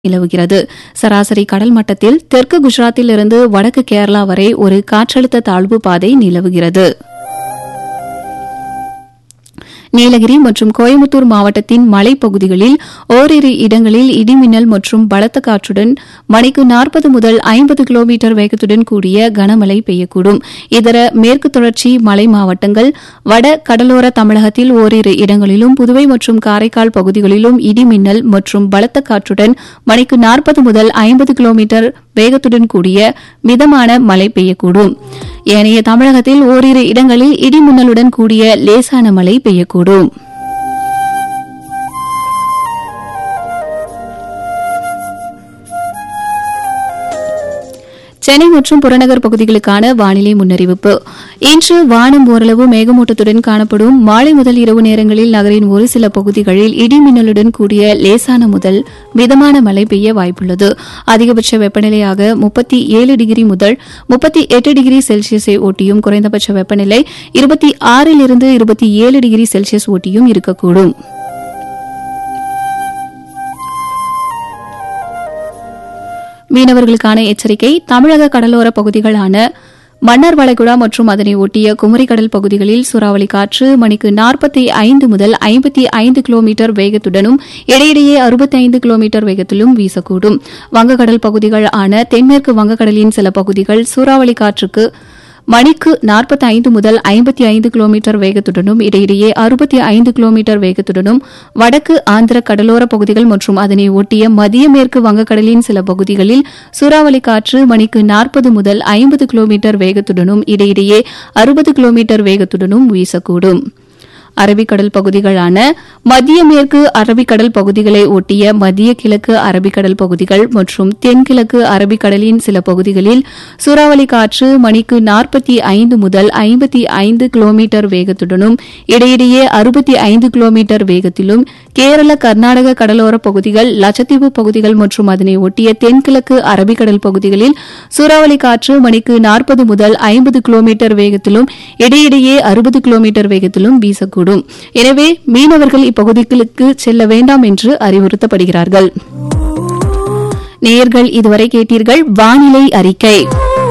நிலவுகிறது சராசரி கடல் மட்டத்தில் தெற்கு குஜராத்திலிருந்து வடக்கு கேரளா வரை ஒரு காற்றழுத்த தாழ்வு பாதை நிலவுகிறது நீலகிரி மற்றும் கோயம்புத்தூர் மாவட்டத்தின் மலைப்பகுதிகளில் ஓரிரு இடங்களில் இடிமின்னல் மற்றும் பலத்த காற்றுடன் மணிக்கு நாற்பது முதல் ஐம்பது கிலோமீட்டர் வேகத்துடன் கூடிய கனமழை பெய்யக்கூடும் இதர மேற்கு தொடர்ச்சி மலை மாவட்டங்கள் வட கடலோர தமிழகத்தில் ஓரிரு இடங்களிலும் புதுவை மற்றும் காரைக்கால் பகுதிகளிலும் இடிமின்னல் மற்றும் பலத்த காற்றுடன் மணிக்கு நாற்பது முதல் ஐம்பது கிலோமீட்டர் வேகத்துடன் கூடிய மிதமான மழை பெய்யக்கூடும் ஏனைய தமிழகத்தில் ஓரிரு இடங்களில் இடிமின்னலுடன் கூடிய லேசான மழை பெய்யக்கூடும் சென்னை மற்றும் புறநகர் பகுதிகளுக்கான வானிலை முன்னறிவிப்பு இன்று வானம் ஓரளவு மேகமூட்டத்துடன் காணப்படும் மாலை முதல் இரவு நேரங்களில் நகரின் ஒரு சில பகுதிகளில் இடிமின்னலுடன் கூடிய லேசான முதல் மிதமான மழை பெய்ய வாய்ப்புள்ளது அதிகபட்ச வெப்பநிலையாக முப்பத்தி ஏழு டிகிரி முதல் முப்பத்தி எட்டு டிகிரி செல்சியஸை ஒட்டியும் குறைந்தபட்ச வெப்பநிலை இருபத்தி ஆறிலிருந்து இருபத்தி ஏழு டிகிரி செல்சியஸ் ஒட்டியும் இருக்கக்கூடும் மீனவர்களுக்கான எச்சரிக்கை தமிழக கடலோர பகுதிகளான மன்னார் வளைகுடா மற்றும் அதனை ஒட்டிய குமரிக்கடல் பகுதிகளில் சூறாவளி காற்று மணிக்கு நாற்பத்தி ஐந்து முதல் ஐம்பத்தி ஐந்து கிலோமீட்டர் வேகத்துடனும் இடையிடையே அறுபத்தி ஐந்து கிலோமீட்டர் வேகத்திலும் வீசக்கூடும் வங்கக்கடல் பகுதிகள் ஆன தென்மேற்கு வங்கக்கடலின் சில பகுதிகள் சூறாவளி காற்றுக்கு மணிக்கு நாற்பத்தி ஐந்து முதல் ஐம்பத்தி ஐந்து கிலோமீட்டர் வேகத்துடனும் இடையிடையே அறுபத்தி ஐந்து கிலோமீட்டர் வேகத்துடனும் வடக்கு ஆந்திர கடலோர பகுதிகள் மற்றும் அதனை ஒட்டிய மத்திய மேற்கு வங்கக்கடலின் சில பகுதிகளில் சூறாவளி காற்று மணிக்கு நாற்பது முதல் ஐம்பது கிலோமீட்டர் வேகத்துடனும் இடையிடையே அறுபது கிலோமீட்டர் வேகத்துடனும் வீசக்கூடும் அரபிக்கடல் பகுதிகளான மத்திய மேற்கு அரபிக்கடல் பகுதிகளை ஒட்டிய மத்திய கிழக்கு அரபிக்கடல் பகுதிகள் மற்றும் தென்கிழக்கு அரபிக்கடலின் சில பகுதிகளில் சூறாவளி காற்று மணிக்கு நாற்பத்தி ஐந்து முதல் ஐம்பத்தி ஐந்து கிலோமீட்டர் வேகத்துடனும் இடையிடையே அறுபத்தி ஐந்து கிலோமீட்டர் வேகத்திலும் கேரள கர்நாடக கடலோர பகுதிகள் லட்சத்தீவு பகுதிகள் மற்றும் அதனை ஒட்டிய தென்கிழக்கு அரபிக்கடல் பகுதிகளில் சூறாவளி காற்று மணிக்கு நாற்பது முதல் ஐம்பது கிலோமீட்டர் வேகத்திலும் இடையிடையே அறுபது கிலோமீட்டர் வேகத்திலும் வீசக்கூடும் எனவே மீனவர்கள் இப்பகுதிகளுக்கு செல்ல வேண்டாம் என்று அறிவுறுத்தப்படுகிறார்கள் நேயர்கள் இதுவரை கேட்டீர்கள் வானிலை அறிக்கை